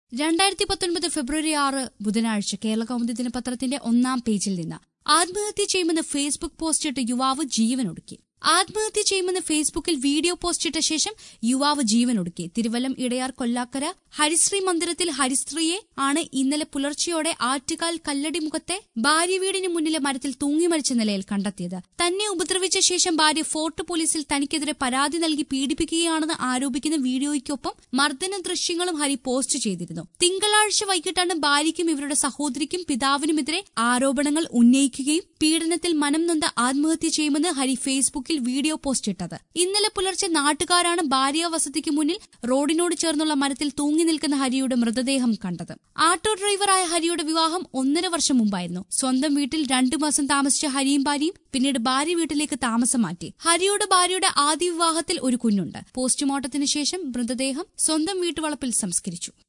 രണ്ടായിരത്തി പത്തൊൻപത് ഫെബ്രുവരി ആറ് ബുധനാഴ്ച കേരള കൗമുദി ദിനപത്രത്തിന്റെ ഒന്നാം പേജിൽ നിന്ന് ആത്മഹത്യ ചെയ്യുമെന്ന് ഫേസ്ബുക്ക് പോസ്റ്റിട്ട് യുവാവ് ജീവനൊടുക്കി ആത്മഹത്യ ചെയ്യുമെന്ന് ഫേസ്ബുക്കിൽ വീഡിയോ പോസ്റ്റിട്ട ശേഷം യുവാവ് ജീവനൊടുക്കി തിരുവല്ലം ഇടയാർ കൊല്ലാക്കര ഹരിശ്രീ മന്ദിരത്തിൽ ഹരിശ്രീയെ ആണ് ഇന്നലെ പുലർച്ചെയോടെ ആറ്റുകാൽ കല്ലടിമുഖത്തെ ഭാര്യ വീടിന് മുന്നിലെ മരത്തിൽ തൂങ്ങി മരിച്ച നിലയിൽ കണ്ടെത്തിയത് തന്നെ ഉപദ്രവിച്ച ശേഷം ഭാര്യ ഫോർട്ട് പോലീസിൽ തനിക്കെതിരെ പരാതി നൽകി പീഡിപ്പിക്കുകയാണെന്ന് ആരോപിക്കുന്ന വീഡിയോയ്ക്കൊപ്പം മർദ്ദന ദൃശ്യങ്ങളും ഹരി പോസ്റ്റ് ചെയ്തിരുന്നു തിങ്കളാഴ്ച വൈകിട്ടാണ് ഭാര്യയ്ക്കും ഇവരുടെ സഹോദരിക്കും പിതാവിനുമെതിരെ ആരോപണങ്ങൾ ഉന്നയിക്കുകയും പീഡനത്തിൽ മനം നൊന്ത ആത്മഹത്യ ചെയ്യുമെന്ന് ഹരി ഫേസ്ബുക്കിൽ വീഡിയോ പോസ്റ്റ് ഇട്ടത് ഇന്നലെ പുലർച്ചെ നാട്ടുകാരാണ് ഭാര്യ വസതിക്ക് മുന്നിൽ റോഡിനോട് ചേർന്നുള്ള മരത്തിൽ തൂങ്ങി നിൽക്കുന്ന ഹരിയുടെ മൃതദേഹം കണ്ടത് ആട്ടോ ഡ്രൈവറായ ഹരിയുടെ വിവാഹം ഒന്നര വർഷം മുമ്പായിരുന്നു സ്വന്തം വീട്ടിൽ രണ്ടു മാസം താമസിച്ച ഹരിയും ഭാര്യയും പിന്നീട് ഭാര്യ വീട്ടിലേക്ക് താമസം മാറ്റി ഹരിയുടെ ഭാര്യയുടെ ആദ്യ വിവാഹത്തിൽ ഒരു കുഞ്ഞുണ്ട് പോസ്റ്റ്മോർട്ടത്തിന് ശേഷം മൃതദേഹം സ്വന്തം വീട്ടുവളപ്പിൽ സംസ്കരിച്ചു